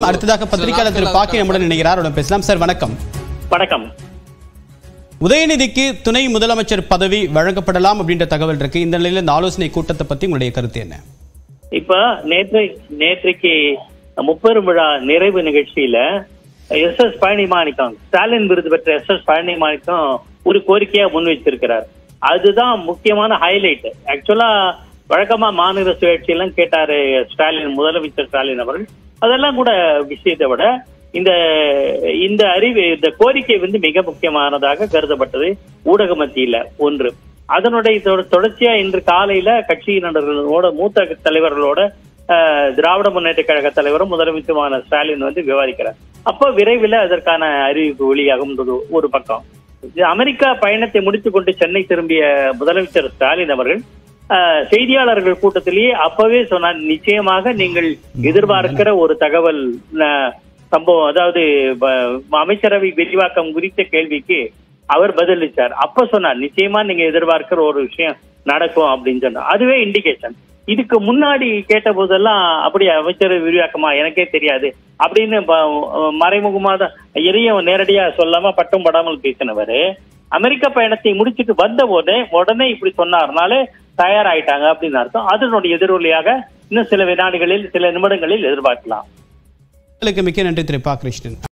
அடுத்ததாக பத்திரிகையாளர் திரு பாக்கி நம்முடன் இணைகிறார் அவருடன் பேசலாம் சார் வணக்கம் வணக்கம் உதயநிதிக்கு துணை முதலமைச்சர் பதவி வழங்கப்படலாம் அப்படின்ற தகவல் இருக்கு இந்த நிலையில இந்த ஆலோசனை கூட்டத்தை பத்தி உங்களுடைய கருத்து என்ன இப்ப நேற்று நேற்றைக்கு முப்பெரும் விழா நிறைவு நிகழ்ச்சியில எஸ் எஸ் பழனிமாணிக்கம் ஸ்டாலின் விருது பெற்ற எஸ் எஸ் பழனிமாணிக்கம் ஒரு கோரிக்கையா முன் வச்சிருக்கிறார் அதுதான் முக்கியமான ஹைலைட் ஆக்சுவலா வழக்கமா மாநில சுழற்சியெல்லாம் கேட்டாரு ஸ்டாலின் முதலமைச்சர் ஸ்டாலின் அவர்கள் அதெல்லாம் கூட விஷயத்தை விட இந்த இந்த அறிவு இந்த கோரிக்கை வந்து மிக முக்கியமானதாக கருதப்பட்டது ஊடக மத்தியில ஒன்று அதனுடைய தொட- தொடர்ச்சியா இன்று காலையில கட்சியினர்களோட மூத்த தலைவர்களோட அஹ், திராவிட முன்னேற்ற கழக தலைவரும் முதலமைச்சருமான ஸ்டாலின் வந்து விவாதிக்கிறார் அப்போ விரைவில் அதற்கான அறிவிப்பு வெளியாகும்ன்றது ஒரு பக்கம் இது அமெரிக்கா பயணத்தை முடித்துக் கொண்டு சென்னை திரும்பிய முதலமைச்சர் ஸ்டாலின் அவர்கள் அஹ், செய்தியாளர்கள் கூட்டத்திலேயே அப்பவே சொன்னார் நிச்சயமாக நீங்கள் எதிர்பார்க்கிற ஒரு தகவல் அஹ், சம்பவம் அதாவது ப- அமைச்சரவை விரிவாக்கம் குறித்த கேள்விக்கு அவர் பதிலளிச்சார் அப்ப சொன்னார் நிச்சயமா நீங்க எதிர்பார்க்கிற ஒரு விஷயம் நடக்கும் அப்படின்னு சொன்னார் அதுவே இண்டிகேஷன் இதுக்கு முன்னாடி கேட்ட போதெல்லாம் அப்படி அமைச்சரவை விரிவாக்கமா எனக்கே தெரியாது அப்படின்னு ப- மறைமுகமா தான் எதையும் நேரடியா சொல்லாம பட்டும் படாமல் பேசினவரு அமெரிக்க பயணத்தை முடிச்சிட்டு வந்த போதே உடனே இப்படி சொன்னார்னாலே தயாராயிட்டாங்க அப்படின்னு அர்த்தம் அதனுடைய எதிரொலியாக இன்னும் சில வினாடிகளில் சில நிமிடங்களில் எதிர்பார்க்கலாம் உங்களுக்கு மிக்க நன்றி திரு பா கிருஷ்ணன்